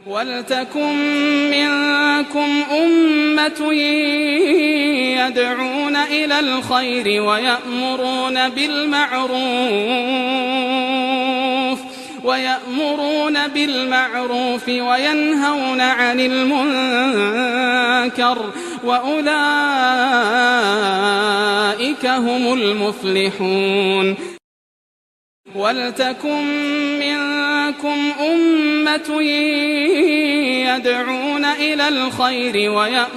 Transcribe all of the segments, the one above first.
وَلْتَكُن مِّنكُمْ أُمَّةٌ يَدْعُونَ إِلَى الْخَيْرِ وَيَأْمُرُونَ بِالْمَعْرُوفِ وَيَنْهَوْنَ عَنِ الْمُنكَرِ ۚ وَأُولَٰئِكَ هُمُ الْمُفْلِحُونَ وَلْتَكُن مِّنكُمْ أُمَّةٌ يَدْعُونَ إِلَى الْخَيْرِ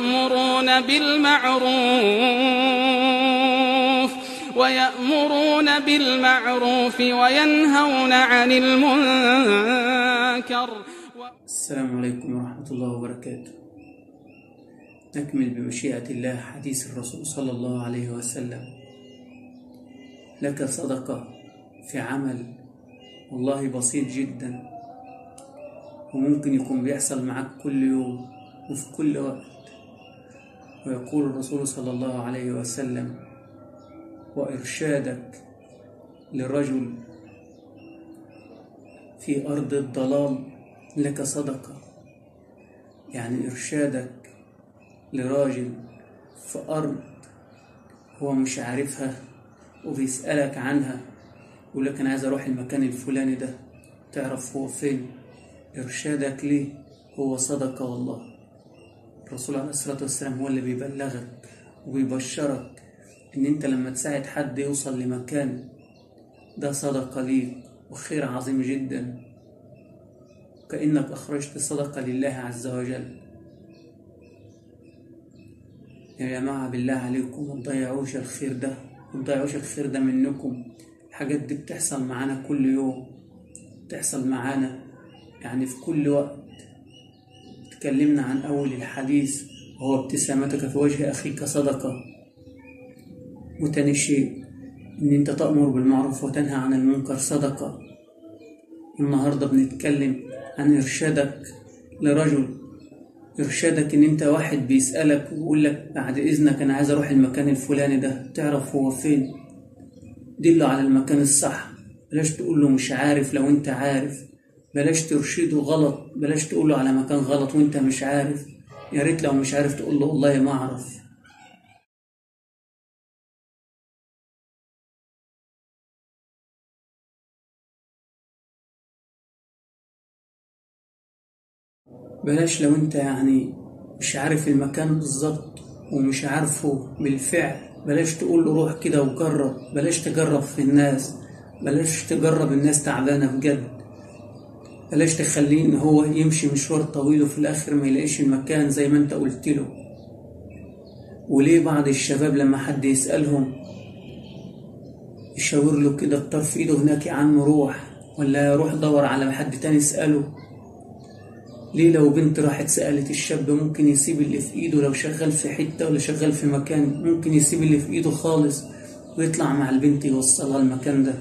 وَيَأْمُرُونَ بِالْمَعْرُوفِ وَيَنْهَوْنَ عَنِ الْمُنكَرِ ۚ السلام عليكم ورحمة الله وبركاته نكمل بمشيئة الله حديث الرسول صلى الله عليه وسلم لك صدقة في عمل والله بسيط جدا وممكن يكون بيحصل معك كل يوم وفي كل وقت ويقول الرسول صلى الله عليه وسلم وإرشادك لرجل في أرض الضلال لك صدقة يعني إرشادك لراجل في أرض هو مش عارفها وبيسألك عنها يقول لك أنا عايز أروح المكان الفلاني ده تعرف هو فين إرشادك ليه هو صدقة والله الرسول عليه الصلاة والسلام هو اللي بيبلغك وبيبشرك إن أنت لما تساعد حد يوصل لمكان ده صدقة ليك وخير عظيم جدا كأنك أخرجت صدقة لله عز وجل يا جماعة بالله عليكم ما تضيعوش الخير ده ما تضيعوش الخير ده منكم الحاجات دي بتحصل معانا كل يوم بتحصل معانا يعني في كل وقت تكلمنا عن أول الحديث وهو ابتسامتك في وجه أخيك صدقة وتاني شيء إن أنت تأمر بالمعروف وتنهى عن المنكر صدقة النهاردة بنتكلم عن إرشادك لرجل إرشادك إن أنت واحد بيسألك ويقول لك بعد إذنك أنا عايز أروح المكان الفلاني ده تعرف هو فين دله على المكان الصح بلاش تقول له مش عارف لو أنت عارف بلاش ترشده غلط بلاش تقول له على مكان غلط وأنت مش عارف يا ريت لو مش عارف تقول له والله ما أعرف بلاش لو انت يعني مش عارف المكان بالظبط ومش عارفه بالفعل بلاش تقول له روح كده وجرب بلاش تجرب في الناس بلاش تجرب الناس تعبانة بجد بلاش تخليه ان هو يمشي مشوار طويل وفي الاخر ما يلاقيش المكان زي ما انت قلت له وليه بعض الشباب لما حد يسألهم يشاور له كده بطرف ايده هناك يا عم روح ولا روح دور على حد تاني اسأله ليه لو بنت راحت سألت الشاب ممكن يسيب اللي في ايده لو شغال في حتة ولا شغال في مكان ممكن يسيب اللي في ايده خالص ويطلع مع البنت يوصلها المكان ده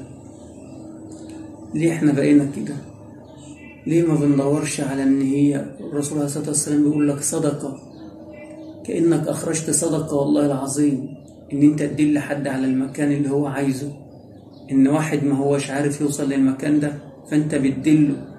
ليه احنا بقينا كده ليه ما بندورش على ان هي الرسول عليه الصلاة والسلام بيقول لك صدقة كأنك أخرجت صدقة والله العظيم إن أنت تدل حد على المكان اللي هو عايزه إن واحد ما هوش عارف يوصل للمكان ده فأنت بتدله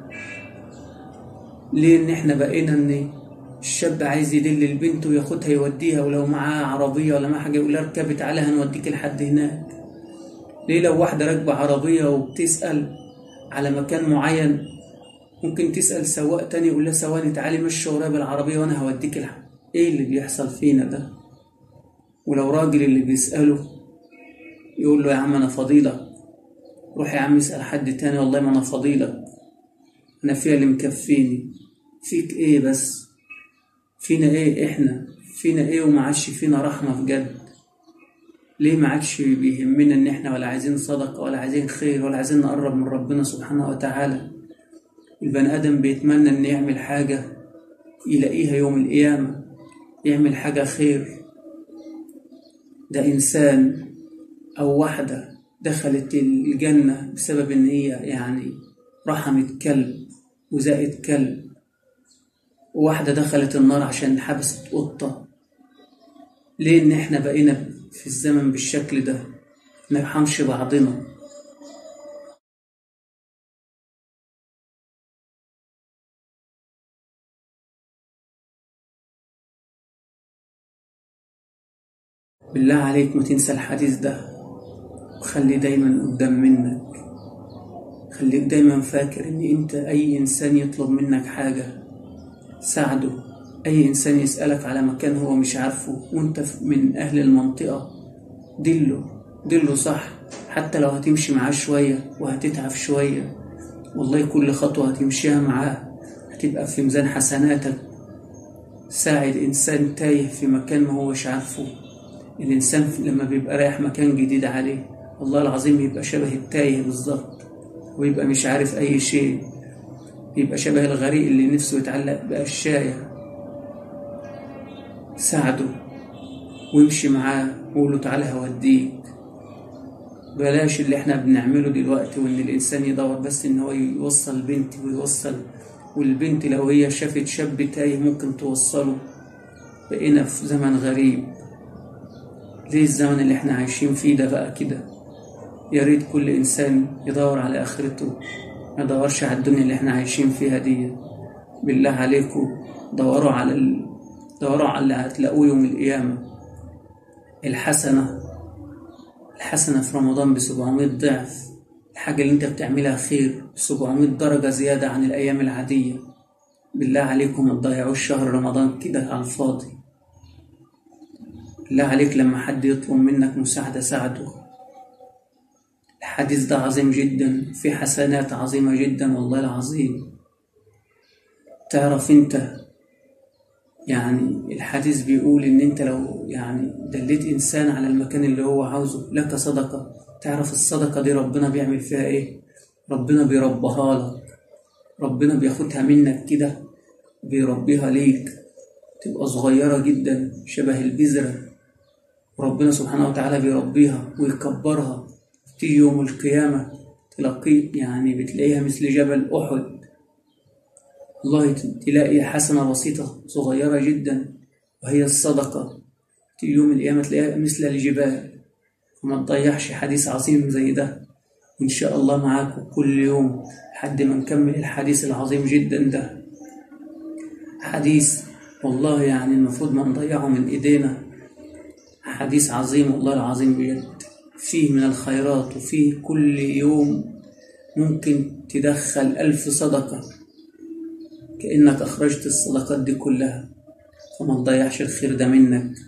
ليه إن إحنا بقينا إن الشاب عايز يدل البنت وياخدها يوديها ولو معاه عربية ولا معاه حاجة يقول لها اركبي تعالى هنوديك لحد هناك ليه لو واحدة راكبة عربية وبتسأل على مكان معين ممكن تسأل سواق تاني يقول لها ثواني تعالي مشي ورايا بالعربية وأنا هوديك لحد ايه اللي بيحصل فينا ده ولو راجل اللي بيسأله يقول له يا عم انا فضيلة روح يا عم اسأل حد تاني والله ما انا فضيلة انا فيها اللي مكفيني فيك ايه بس فينا ايه احنا فينا ايه وما عادش فينا رحمة بجد ليه ما عادش بيهمنا ان احنا ولا عايزين صدقة ولا عايزين خير ولا عايزين نقرب من ربنا سبحانه وتعالى البني ادم بيتمنى ان يعمل حاجة يلاقيها يوم القيامة يعمل حاجة خير ده إنسان أو واحدة دخلت الجنة بسبب إن هي يعني رحمت كلب وزقت كلب وواحدة دخلت النار عشان حبست قطة ليه إن إحنا بقينا في الزمن بالشكل ده نرحمش بعضنا بالله عليك ما تنسى الحديث ده وخلي دايما قدام منك خليك دايما فاكر ان انت اي انسان يطلب منك حاجة ساعده اي انسان يسألك على مكان هو مش عارفه وانت من اهل المنطقة دله دله صح حتى لو هتمشي معاه شوية وهتتعب شوية والله كل خطوة هتمشيها معاه هتبقى في ميزان حسناتك ساعد إنسان تايه في مكان ما هوش عارفه الإنسان لما بيبقى رايح مكان جديد عليه والله العظيم بيبقى شبه التايه بالظبط ويبقى مش عارف أي شيء بيبقى شبه الغريق اللي نفسه يتعلق بقشاية ساعده وامشي معاه وقوله تعالى هوديك بلاش اللي احنا بنعمله دلوقتي وان الانسان يدور بس ان هو يوصل بنت ويوصل والبنت لو هي شافت شاب تايه ممكن توصله بقينا في زمن غريب ليه الزمن اللي احنا عايشين فيه ده بقى كده يا ريت كل انسان يدور على اخرته ما يدورش على الدنيا اللي احنا عايشين فيها دي بالله عليكم دوروا على ال... دوروا على اللي هتلاقوه يوم القيامة الحسنة الحسنة في رمضان بسبعمية ضعف الحاجة اللي انت بتعملها خير بسبعمية درجة زيادة عن الأيام العادية بالله عليكم ما تضيعوش شهر رمضان كده على الفاضي بالله عليك لما حد يطلب منك مساعدة ساعده الحديث ده عظيم جدا في حسنات عظيمة جدا والله العظيم تعرف انت يعني الحديث بيقول ان انت لو يعني دليت انسان على المكان اللي هو عاوزه لك صدقة تعرف الصدقة دي ربنا بيعمل فيها ايه ربنا بيربها لك ربنا بياخدها منك كده بيربيها ليك تبقى صغيرة جدا شبه البذرة وربنا سبحانه وتعالى بيربيها ويكبرها تيجي يوم القيامة تلاقيه يعني بتلاقيها مثل جبل أحد والله تلاقي حسنة بسيطة صغيرة جدا وهي الصدقة تيجي يوم القيامة تلاقيها مثل الجبال وما تضيعش حديث عظيم زي ده إن شاء الله معاكم كل يوم لحد ما نكمل الحديث العظيم جدا ده حديث والله يعني المفروض ما نضيعه من إيدينا حديث عظيم والله العظيم بجد فيه من الخيرات وفيه كل يوم ممكن تدخل ألف صدقة كأنك أخرجت الصدقات دي كلها فما تضيعش الخير ده منك